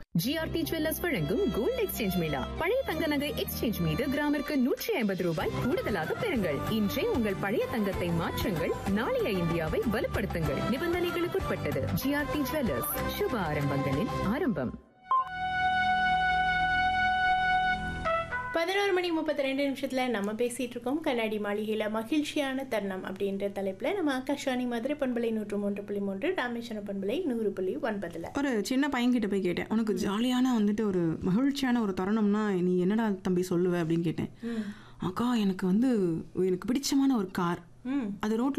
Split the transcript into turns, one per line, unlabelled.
GRT jewellers வழங்கும் gold exchange mela பழைய தங்க நகை எக்ஸ்சேஞ்ச் மீது கிராமிற்கு நூற்றி ஐம்பது ரூபாய் கூடுதலாக பெறுங்கள் இன்றே உங்கள் பழைய தங்கத்தை மாற்றுங்கள் நாளைய இந்தியாவை வலுப்படுத்துங்கள் நிபந்தனைகளுக்குட்பட்டது ஜிஆர்டி ஜுவல்லர்ஸ் சுப ஆரம்பங்களின் ஆரம்பம்
பதினோரு மணி முப்பத்தி ரெண்டு நிமிஷத்தில் நம்ம பேசிகிட்டு இருக்கோம் கண்ணாடி மாளிகையில் மகிழ்ச்சியான தருணம் அப்படின்ற தலைப்பில் நம்ம ஆகாஷவாணி மதுரை பண்பலை நூற்று மூன்று புள்ளி மூன்று ராமேஸ்வரம் பண்பலை நூறு புள்ளி ஒன்பதில்
ஒரு சின்ன பையன்கிட்ட போய் கேட்டேன் உனக்கு ஜாலியான வந்துட்டு ஒரு மகிழ்ச்சியான ஒரு தருணம்னா நீ என்னடா தம்பி சொல்லுவ அப்படின்னு கேட்டேன் அக்கா எனக்கு வந்து எனக்கு பிடிச்சமான ஒரு கார்
ம்
அது ரோட்ல